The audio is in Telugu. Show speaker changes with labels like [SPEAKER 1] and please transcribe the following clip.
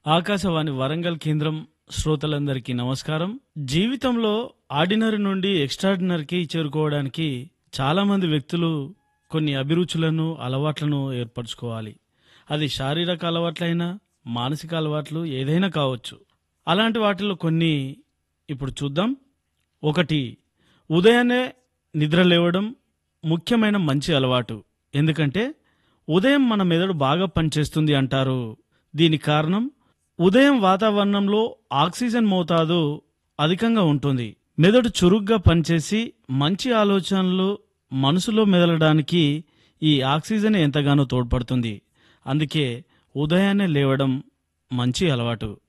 [SPEAKER 1] ఆకాశవాణి వరంగల్ కేంద్రం శ్రోతలందరికీ నమస్కారం జీవితంలో ఆర్డినరీ నుండి ఎక్స్ట్రాడినరీకి చేరుకోవడానికి చాలా మంది వ్యక్తులు కొన్ని అభిరుచులను అలవాట్లను ఏర్పరచుకోవాలి అది శారీరక అలవాట్లైనా మానసిక అలవాట్లు ఏదైనా కావచ్చు అలాంటి వాటిలో కొన్ని ఇప్పుడు చూద్దాం ఒకటి ఉదయాన్నే నిద్ర లేవడం ముఖ్యమైన మంచి అలవాటు ఎందుకంటే ఉదయం మన మెదడు బాగా పనిచేస్తుంది అంటారు దీనికి కారణం ఉదయం వాతావరణంలో ఆక్సిజన్ మోతాదు అధికంగా ఉంటుంది మెదడు చురుగ్గా పనిచేసి మంచి ఆలోచనలు మనసులో మెదలడానికి ఈ ఆక్సిజన్ ఎంతగానో తోడ్పడుతుంది అందుకే ఉదయాన్నే లేవడం మంచి అలవాటు